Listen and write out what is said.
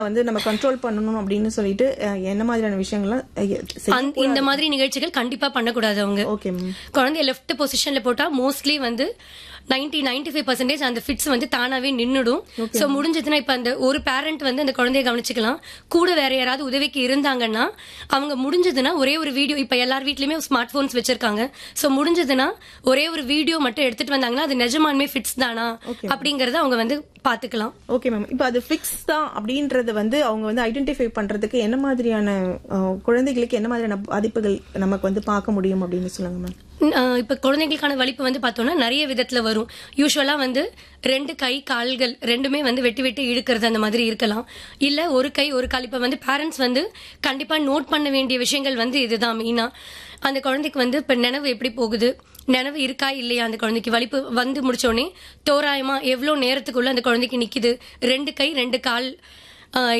வந்து நம்ம கண்ட்ரோல் பண்ணணும் அப்படின்னு சொல்லிட்டு அஹ், என்ன மாதிரியான விஷயங்கள்லாம் அஹ், செய்ய- அந்த- இந்த மாதிரி நிகழ்ச்சிகள் கண்டிப்பா பண்ணக்கூடாது அவங்க ஓகே மேம் குழந்தைய லெஃப்ட் பொசிஷன்ல போட்டா மோஸ்ட்லி வந்து 90 95% ஃபைவ் பர்சன்டேஜ் அந்த ஃபிட்ஸ் வந்து தானாவே நின்னுடும் சோ முடிஞ்சதுன்னா இப்ப அந்த ஒரு பேரண்ட் வந்து அந்த குழந்தைய கவனிச்சுக்கலாம் கூட வேற யாராவது உதவிக்கு இருந்தாங்கன்னா அவங்க முடிஞ்சதுன்னா ஒரே ஒரு வீடியோ இப்ப எல்லார் வீட்லயுமே ஸ்மார்ட் போன்ஸ் வச்சிருக்காங்க சோ முடிஞ்சதுன்னா ஒரே ஒரு வீடியோ மட்டும் எடுத்துட்டு வந்தாங்கன்னா அது நிஜமானுமே ஃபிட்ஸ் தானா அப்படிங்கறத அவங்க வந்து பாத்துக்கலாம் ஓகே மேம் இப்போ அது ஃபிக்ஸ் தான் அப்படின்றது வந்து அவங்க வந்து ஐடென்டிஃபை பண்றதுக்கு என்ன மாதிரியான அஹ், குழந்தைகளுக்கு என்ன மாதிரியான பாதிப்புகள் நமக்கு வந்து பார்க்க முடியும் அப்படின்னு சொல்லுங்க மேம் ஆஹ் இப்ப குழந்தைகளுக்கான வலிப்பு வந்து பார்த்தோம்னா நிறைய விதத்துல வரும் யூஸ்வலா வந்து ரெண்டு கை கால்கள் ரெண்டுமே வந்து வெட்டி வெட்டி இழுக்கிறது அந்த மாதிரி இருக்கலாம் இல்ல ஒரு கை ஒரு கால் இப்ப வந்து பேரண்ட்ஸ் வந்து கண்டிப்பா நோட் பண்ண வேண்டிய விஷயங்கள் வந்து இதுதான் மெயினா அந்த குழந்தைக்கு வந்து இப்ப நினைவு எப்படி போகுது நினைவு இருக்கா இல்லையா அந்த குழந்தைக்கு வலிப்பு வந்து முடிச்சோடனே தோராயமா எவ்வளவு நேரத்துக்குள்ள அந்த குழந்தைக்கு நிக்குது ரெண்டு கை ரெண்டு கால் ஆஹ்